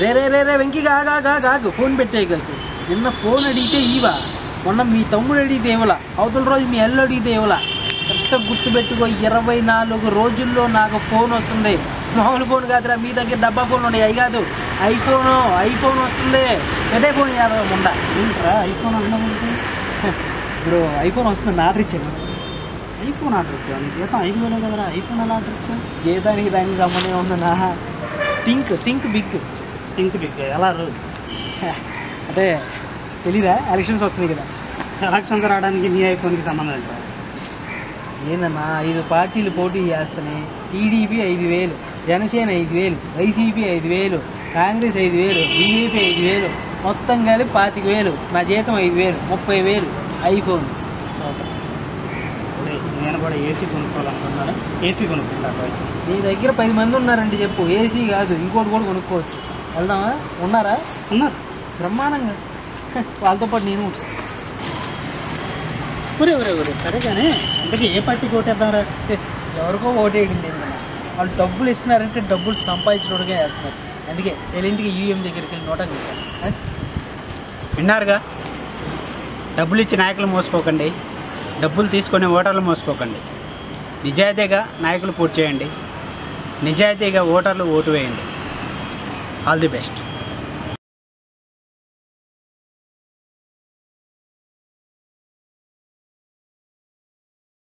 రే రే రే రే వెంకీ ఆగా ఆగు ఫోన్ పెట్టే కాకు నిన్న ఫోన్ అడిగితే ఇవా మొన్న మీ తమ్ముడు అడిగితే ఇవ్వలా అవతల రోజు మీ అల్లు అడిగితే ఇవ్వలా కరెక్ట్గా గుర్తుపెట్టుకో ఇరవై నాలుగు రోజుల్లో నాకు ఫోన్ వస్తుంది మామూలు ఫోన్ కాదురా మీ దగ్గర డబ్బా ఫోన్ ఉన్నాయి అవి కాదు ఐఫోన్ ఐఫోన్ వస్తుంది అదే ఫోన్ యాదవ ముండ ఏంట్రా ఐఫోన్ అన్నావు ఇప్పుడు ఐఫోన్ వస్తుంది ఆర్డర్ ఇచ్చాను ఐఫోన్ ఆర్డర్ ఇచ్చావు నీ జీతం ఐదు వేలే కదరా ఐఫోన్ ఎలా ఆర్డర్ ఇచ్చావు జీతానికి దానికి సంబంధం ఉందన్నా think think big think big ఎలా రోజు అంటే తెలీదా ఎలక్షన్స్ వస్తున్నాయి కదా ఎలక్షన్స్ రావడానికి నీ ఐఫోన్కి సంబంధం ఏంట్రా ఏందన్నా ఐదు పార్టీలు పోటీ చేస్తున్నాయి టీడీపీ ఐదు వేలు జనసేన ఐదు వేలు వైసీపీ ఐదు వేలు కాంగ్రెస్ ఐదు వేలు బీజేపీ ఐదు వేలు మొత్తం కలిపి పాతిక వేలు నా జీతం ఐదు వేలు ముప్పై వేలు ఐఫోన్ ఒరేయ్, నేను కూడా ఏసీ కొనుక్కోవాలనుకున్నాను ఏసీ కొనుక్కుంటాను నీ దగ్గర పది మంది ఉన్నారండి చెప్పు ఏసీ కాదు ఇంకోటి కూడా కొనుక్కోవచ్చు వెళ్దామా ఉన్నారా ఉన్నారు బ్రహ్మాండంగా వాళ్ళతో పాటు నేను ఉంటాను. ఒరే ఒరే ఒరే సరే కానీ ఇంతకీ ఏ పార్టీ కోటేద్దాంరా ఏ, ఎవరికో ఓటేయడం ఏంటన్నా వాళ్ళు డబ్బులు ఇస్తున్నారంటే డబ్బులు సంపాదించడానికి వేస్తున్నారు అందుకే సైలెంట్గా యూఎం దగ్గరికి వెళ్ళి నోటా చెప్తాను విన్నారుగా డబ్బులు ఇచ్చి నాయకులు మోసపోకండి డబ్బులు తీసుకొని ఓటర్లు మోసపోకండి నిజాయితీగా నాయకులు పూర్తి చేయండి నిజాయితీగా ఓటర్లు ఓటు వేయండి ఆల్ ది బెస్ట్